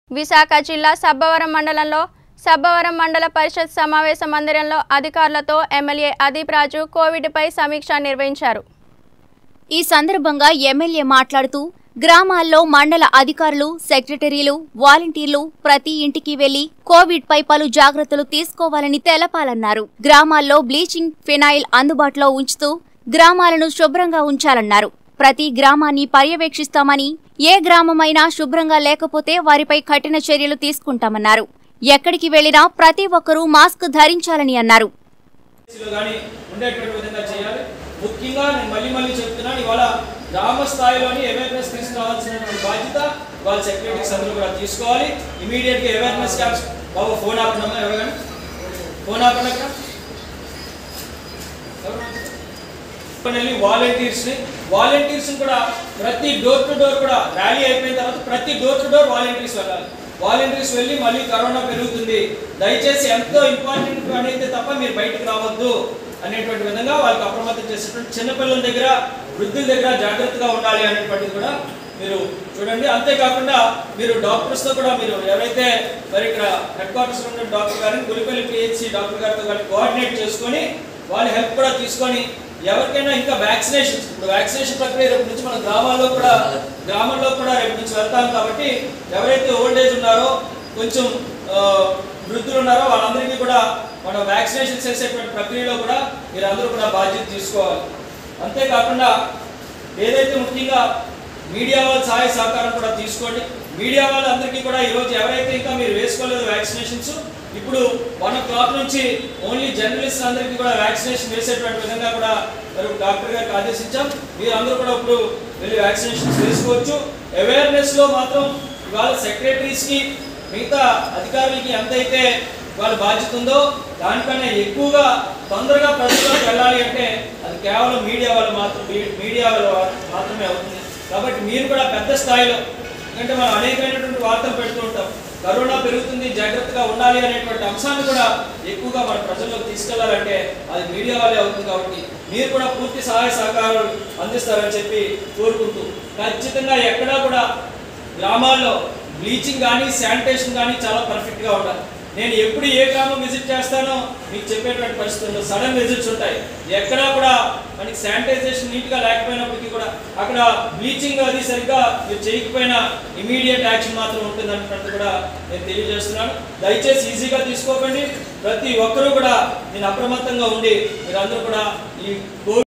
విశాఖ జిల్లా సబ్బవరం మండలంలో సబ్బవరం మండల పరిషత్ సమావేశ మందిరంలో అధికారులతో ఎమ్మెల్యే అదీప్ రాజు కోవిడ్పై సమీక్ష నిర్వహించారు ఈ సందర్భంగా ఎమ్మెల్యే మాట్లాడుతూ గ్రామాల్లో మండల అధికారులు సెక్రటరీలు వాలంటీర్లు ప్రతి ఇంటికి వెళ్లి కోవిడ్ పై పలు జాగ్రత్తలు తీసుకోవాలని తెలపాలన్నారు గ్రామాల్లో బ్లీచింగ్ ఫినాయిల్ అందుబాటులో ఉంచుతూ గ్రామాలను శుభ్రంగా ఉంచాలన్నారు ప్రతి గ్రామాన్ని పర్యవేక్షిస్తామని ఏ గ్రామమైనా శుభ్రంగా లేకపోతే వారిపై కఠిన చర్యలు తీసుకుంటామన్నారు ఎక్కడికి వెళ్లినా ప్రతి ఒక్కరూ మాస్క్ ధరించాలని అన్నారు లో కానీ ఉండేటువంటి విధంగా చేయాలి ముఖ్యంగా నేను మళ్ళీ మళ్ళీ చెప్తున్నాను ఇవాళ గ్రామ స్థాయిలోని అవేర్నెస్ తీసుకురావాల్సినటువంటి బాధ్యత వాళ్ళ సెక్రటరీస్ అందరూ కూడా తీసుకోవాలి ఇమీడియట్ గా అవేర్నెస్ క్యాంప్స్ బాబు ఫోన్ ఆపండి ఎవరైనా ఫోన్ ఆపండి అక్కడ వెళ్ళి వాలంటీర్స్ ని వాలంటీర్స్ కూడా ప్రతి డోర్ టు డోర్ కూడా ర్యాలీ అయిపోయిన తర్వాత ప్రతి డోర్ టు డోర్ వాలంటీర్స్ వెళ్ళాలి వాలంటీర్స్ వెళ్ళి మళ్ళీ కరోనా పెరుగుతుంది దయచేసి ఎంతో ఇంపార్టెంట్ పని అయితే తప్ప మీరు బయటకు రావద్దు అనేటువంటి విధంగా వాళ్ళకి అప్రమత్తం చేసేటువంటి చిన్నపిల్లల దగ్గర వృద్ధుల దగ్గర జాగ్రత్తగా ఉండాలి అనేటువంటిది కూడా మీరు చూడండి అంతేకాకుండా మీరు డాక్టర్స్ తో కూడా మీరు ఎవరైతే మరి ఇక్కడ హెడ్ క్వార్టర్స్ ఉన్న డాక్టర్ గారిని గులిపల్లి పిహెచ్సి డాక్టర్ గారితో కానీ కోఆర్డినేట్ చేసుకొని వాళ్ళ హెల్ప్ కూడా తీసుకొని ఎవరికైనా ఇంకా వ్యాక్సినేషన్ ఇప్పుడు వ్యాక్సినేషన్ ప్రక్రియ రేపు నుంచి మన గ్రామాల్లో కూడా గ్రామంలో కూడా రేపు నుంచి వెళ్తాం కాబట్టి ఎవరైతే ఓల్డ్ ఏజ్ ఉన్నారో కొంచెం ఆ, వృద్ధులు ఉన్నారో వాళ్ళందరికీ కూడా మనం వ్యాక్సినేషన్ చేసేటువంటి ప్రక్రియలో కూడా మీరందరూ కూడా బాధ్యత తీసుకోవాలి అంతేకాకుండా ఏదైతే ముఖ్యంగా మీడియా వాళ్ళ సహాయ సహకారం కూడా తీసుకోండి మీడియా వాళ్ళందరికీ కూడా ఈరోజు ఎవరైతే ఇంకా మీరు వేసుకోలేదు వ్యాక్సినేషన్స్ ఇప్పుడు వన్ ఓ క్లాక్ నుంచి ఓన్లీ జర్నలిస్ట్ అందరికీ కూడా వ్యాక్సినేషన్ వేసేటువంటి విధంగా కూడా మరి డాక్టర్ గారికి ఆదేశించాం మీరందరూ కూడా ఇప్పుడు వెళ్ళి వ్యాక్సినేషన్స్ వేసుకోవచ్చు అవేర్నెస్ లో మాత్రం ఇవాళ సెక్రటరీస్ కి మిగతా అధికారులకి ఎంతైతే వాళ్ళ బాధ్యత ఉందో దానికన్నా ఎక్కువగా తొందరగా ప్రజల్లోకి వెళ్ళాలి అంటే అది కేవలం మీడియా వాళ్ళు మాత్రం మీడియా వాళ్ళు మాత్రమే అవుతుంది కాబట్టి మీరు కూడా పెద్ద స్థాయిలో ఎందుకంటే మనం అనేకమైనటువంటి వార్తలు పెడుతూ ఉంటాం కరోనా పెరుగుతుంది జాగ్రత్తగా ఉండాలి అనేటువంటి అంశాన్ని కూడా ఎక్కువగా మన ప్రజల్లోకి తీసుకెళ్లాలంటే అది మీడియా వాళ్ళే అవుతుంది కాబట్టి మీరు కూడా పూర్తి సహాయ సహకారాలు అందిస్తారని చెప్పి కోరుకుంటూ ఖచ్చితంగా ఎక్కడా కూడా గ్రామాల్లో బ్లీచింగ్ కానీ శానిటేషన్ కానీ చాలా పర్ఫెక్ట్ గా ఉండాలి నేను ఎప్పుడు ఏ గ్రామం విజిట్ చేస్తానో మీకు చెప్పేటువంటి పరిస్థితుల్లో సడన్ విజిట్స్ ఉంటాయి ఎక్కడా కూడా మనకి శానిటైజేషన్ నీట్ గా లేకపోయినప్పటికీ కూడా అక్కడ బ్లీచింగ్ అది సరిగ్గా మీరు చేయకపోయినా ఇమీడియట్ యాక్షన్ మాత్రం ఉంటుంది అన్నట్టు కూడా నేను తెలియజేస్తున్నాను దయచేసి ఈజీగా తీసుకోకండి ప్రతి ఒక్కరూ కూడా నేను అప్రమత్తంగా ఉండి మీరందరూ కూడా ఈ కోవిడ్